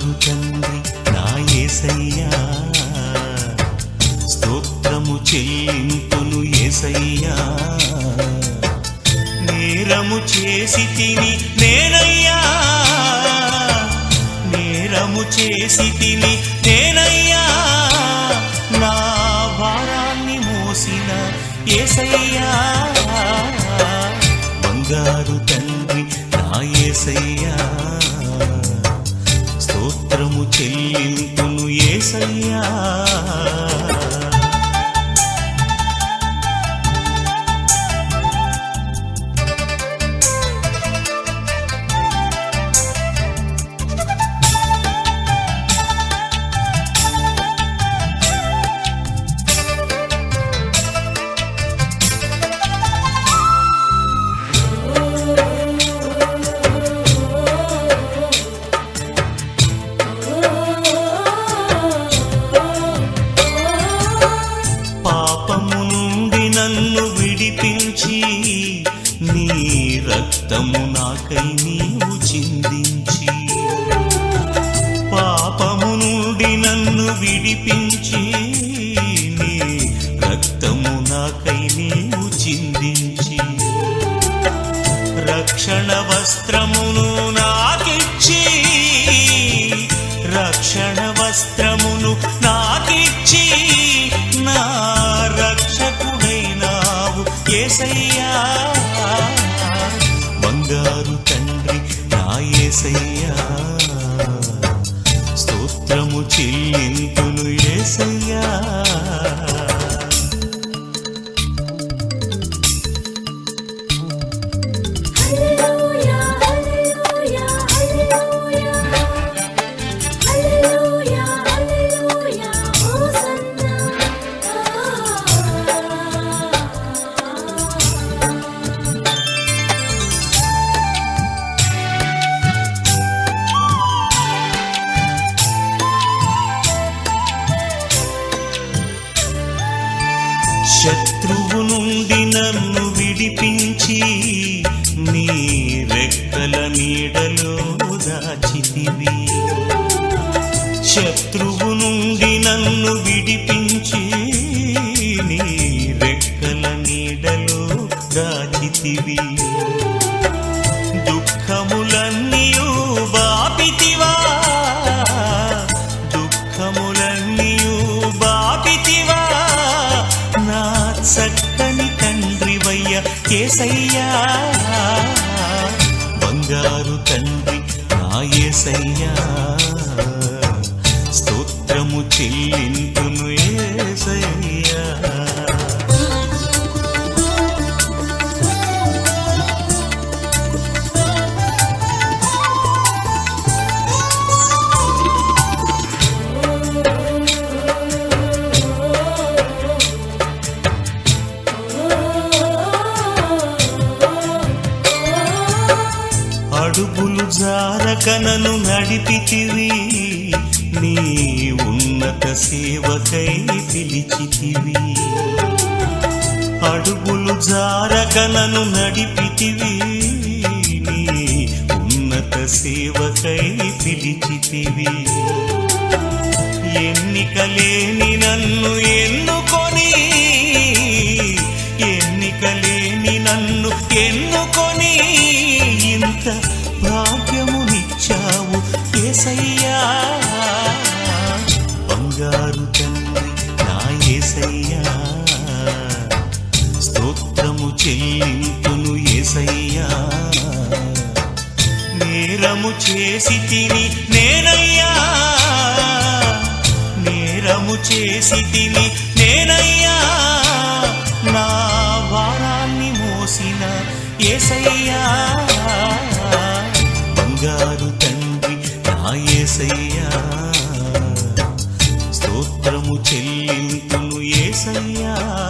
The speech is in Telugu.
బంగారు తండ్రి నా ఏసయ్యా స్తోత్రము చెల్లింపును ఏసయ్యా నేరము చేసి తిని నేనయ్యా నేరము చేసి తిని నేనయ్యా నా భారాన్ని మోసిన ఏసయ్యా బంగారు తండ్రి నా ఏసయ్యా స్తోత్రము చెల్లింపును ఏసయ్యా పాపము నుండి నన్ను విడిపించి నీ రక్తము నాకై నీవు చిందించి పాపము నుండి నన్ను విడిపించి నీ రక్తము నాకై నీవు చిందించి రక్షణ వస్త్రమును నాకిచ్చి రక్షణ వస్త్రమును నాకిచ్చి నా రక్షకుడైనావు ఏసయ్యా బంగారు తండ్రి నా ఏసయ్యా స్తోత్రము చెల్లింపును ఏసయ్యా హల్లెలూయా హల్లెలూయా హల్లెలూయా హల్లెలూయా హల్లెలూయా హోసన్నా శత్రువు నుండి నన్ను విడిపించి నీ రెక్కల నీడలో దాచితివి శత్రువు నుండి నన్ను విడిపించి నీ రెక్కల నీడలో దాచితివి దుఃఖములన్నీయు బాపితివా దుఃఖములన్నీయు బాపితివా నా చక్కని తండ్రివయ్య కేసయ్యా బంగారు తండ్రి నా ఏసయ్యా స్తోత్రము చెల్లింపును ఏసయ్యా అడుగులు జారకనను నడిపితివి నీ ఉన్నత సేవకై పిలిచితివి అడుగులు జారకనను నడిపితివి నీ ఉన్నత సేవకై పిలిచితివి ఎన్నికలేని నన్ను ఎన్నుకొని ఎన్నికలేని నన్ను ఎన్నుకొని ఇంత భాగ్యమునిచ్చావు ఏసయ్యా బంగారు తండ్రి నా ఏసయ్యా స్తోత్రము చెల్లింపును ఏసయ్యా నేరము చేసి తిని నేనయ్యా నేరము చేసి తిని నేనయ్యా నా భారాన్ని మోసిన ఏసయ్యా బంగారు తండ్రి నా ఏసయ్యా స్తోత్రము చెల్లింపును ఏసయ్యా